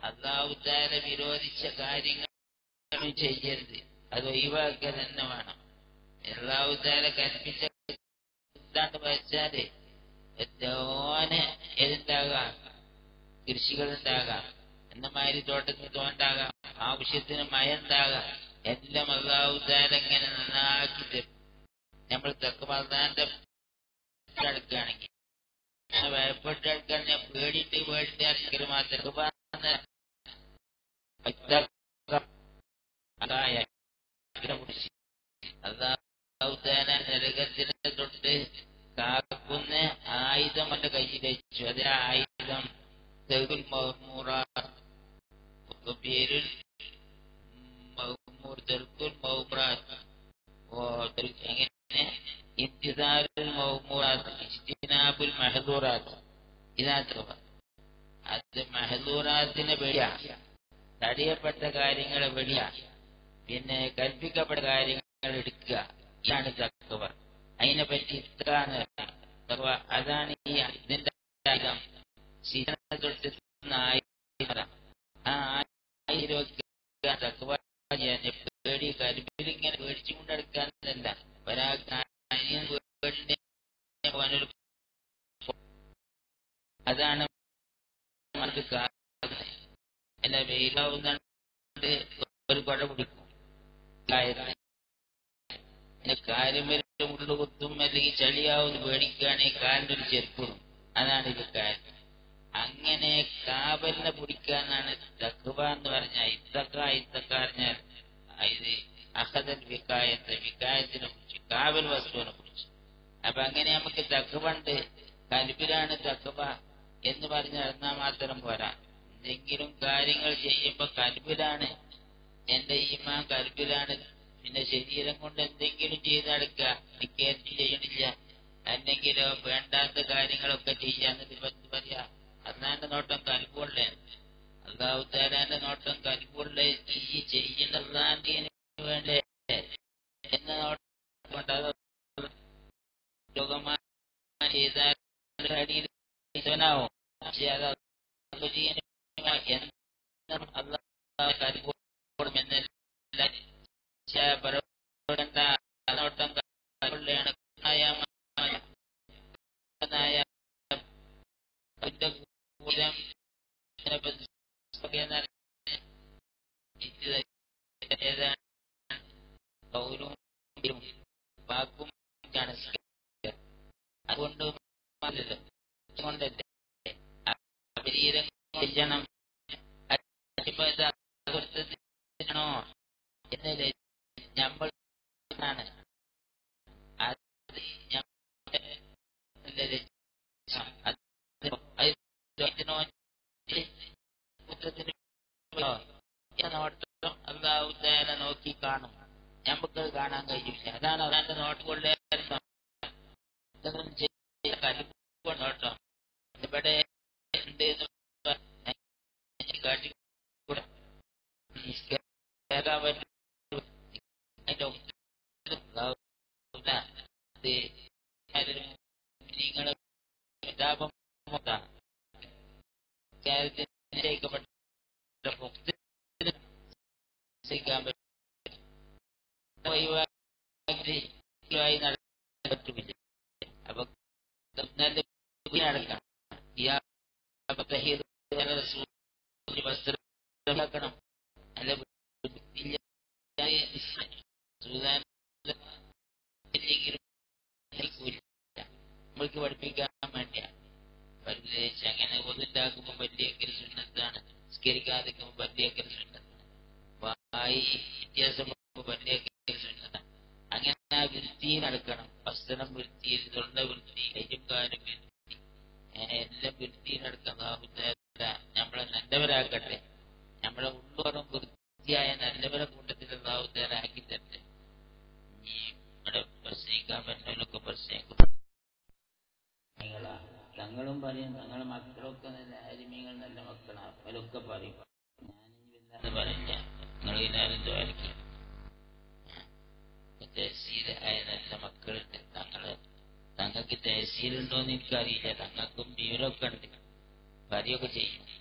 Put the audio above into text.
അള്ളാഹുദാല വിരോധിച്ച കാര്യങ്ങളും ചെയ്യരുത് അത് ഒഴിവാക്കുക തന്നെ വേണം അള്ളാഹുദാല കൽപ്പിച്ച എന്താന്ന് വെച്ചാല് തോനെ ഏതുണ്ടാകാം കൃഷികൾ ഉണ്ടാകാം എന്ന മാതിരി തോട്ടത്തിൽ തോണ്ടാകാം ആവശ്യത്തിന് മഴ ഉണ്ടാകാം എല്ലാം അള്ളാഹുദാല ഇങ്ങനെ നന്നാക്കി തരും നമ്മൾ തെക്കുമാതാന്റെ എടുക്കുകയാണെങ്കിൽ ഭയപ്പെട്ട് എടുക്കാൻ ഞാൻ പേടിയിട്ട് പേടിച്ചാൽ മാത്രം അള്ളാഹുദാന നരകത്തിനെ തൊട്ട് കാക്കുന്ന ആയുധം അവന്റെ കയ്യിൽ വെച്ചു അത് ആയുധം തെകുൽ മഹ്മൂറ പേരിൽ മഹ്മൂർ തെർക്കുൽ മഹ്മൂറാത്ത് ഓ എങ്ങനെ ഇംതിസാലുൽ മഹ്മൂറാത്ത് ഇജ്തിനാബുൽ മഹദൂറാത്ത് ഇതാ അത് മഹദൂറാത്തിന് വെടിയാ തടയപ്പെട്ട കാര്യങ്ങളെ വെടിയാ പിന്നെ കൽപ്പിക്കപ്പെട്ട കാര്യങ്ങൾ എടുക്കുക ഇതാണ് തക്കവ അതിനെ പറ്റി ഇത്രാന്ന് തക്കവ അതാണ് ഈ ഇതിന്റെ ആയുധം ശീലനെ തൊട്ട് ആയുധം ആ ആയുധം തക്കവ പേടി കരുമ്പിൽ ഇങ്ങനെ പേടിച്ചു കൊണ്ടെടുക്കാനല്ല ഒരാൾക്ക് അതാണ് നമുക്ക് അല്ല വെയിലാവുന്നുണ്ട് ഒരു കുഴ പിടിക്കും കാര്യം ഉള്ളു കുത്തും അല്ലെങ്കിൽ ചളിയാവുന്ന പേടിക്കുകയാണെങ്കിൽ കാലിന്റെ ഒരു ചെരുപ്പിടും അതാണ് ഇത് കാര്യം അങ്ങനെ കാവലിനെ പിടിക്കാന്നാണ് തക്കുവ എന്ന് പറഞ്ഞാൽ ഇത്തക്ക ഇത്തക്ക പറഞ്ഞാൽ ഇത് അഹദൽ വിക്കായത്തെ വിക്കായത്തിനെ കുറിച്ച് കാവൽ വസ്തുവിനെ കുറിച്ച് അപ്പൊ അങ്ങനെ നമുക്ക് തക്കുവണ്ട് കൽബിലാണ് തക്കുവ എന്ന് പറഞ്ഞ് നടന്നാൽ മാത്രം പോരാ എന്തെങ്കിലും കാര്യങ്ങൾ ചെയ്യുമ്പോ കൽബിലാണ് എന്റെ ഈമാൻ കൽബിലാണ് പിന്നെ ശരീരം കൊണ്ട് എന്തെങ്കിലും ചെയ്ത് നടക്കുക നിക്കേറ്റ് ചെയ്യണില്ല അല്ലെങ്കിലോ വേണ്ടാത്ത കാര്യങ്ങളൊക്കെ ചെയ്യാന്ന് പറയാ അന്നാന്റെ നോട്ടം കൽബുള്ളേ അള്ളാഹു താലാന്റെ നോട്ടം കൽബുള്ള ഈ ചെയ്യുന്നതാന്റെ വേണ്ടേ എന്ന നോട്ടം കൊണ്ട് അത് രോഗമാൻ ചെയ്താൽ അടിയിലാവും പക്ഷെ അത് അള്ളാഹ് കൽബുമെന്നല്ല നോട്ടം കൽബുള്ളയാണ് വാക്കും അതുകൊണ്ട് കൊണ്ടല്ലേ ശരീരം ചെയ്യണം ണോ എന്നല്ലേ നമ്മൾ ആണ് അത് നോട്ടം അള്ളാഹുദാല നോക്കി കാണും നമുക്ക് കാണാൻ കഴിയില്ല അതാണ് അതാന്റെ നോട്ടുകളുടെ നോട്ടം ഇവിടെ കാട്ടി നിങ്ങളെ കിതാബം അപ്പൊ നടക്കാം വസ്ത്രം അല്ല നമ്മൾക്ക് പഠിപ്പിക്കാൻ വേണ്ടിയാ പരിദേശ് അങ്ങനെ ഒതുണ്ടാക്കുമ്പോ വലിയക്കൽ സുന്നത്താണ് സ്കരിക്കാതിരിക്കുമ്പോ വലിയക്കൽ സുന്നത്താണ് വായി വ്യത്യാസം വലിയക്കൽ സുന്നത്താണ് അങ്ങനെ ആ വൃത്തി നടക്കണം വസ്ത്രം വൃത്തി തൊണ്ട വൃത്തി കയ്യുംകാലും വൃത്തി എല്ലാം വൃത്തി നടക്കണം നമ്മളെ നല്ലവരാക്കട്ടെ നമ്മളെ ഉള്ളോറും വൃത്തിയായ നല്ലവരെ കൂട്ടത്തിൽ അള്ളാഹുദ്ദാലാക്കി തരട്ടെ ഈ ഇവിടെ പ്രസംഗിക്കാൻ പറ്റുന്നതിനൊക്കെ പ്രസംഗിക്കും തങ്ങളും പറയും തങ്ങളെ മക്കളൊക്കെ നല്ല അരിമീങ്ങൾ നല്ല മക്കളാണ് അവരൊക്കെ പറയും ഞാനിനി വല്ലാതെ പറയില്ല നിങ്ങൾ എല്ലാവരും ദ്വാരിക്കും തഹസീലായ നല്ല മക്കളുണ്ട് തങ്ങള് തങ്ങൾക്ക് തഹസീലുണ്ടോന്ന് എനിക്കറിയില്ല തങ്ങൾക്കും വിവരമൊക്കെ ഉണ്ട് പറയുകയൊക്കെ ചെയ്യും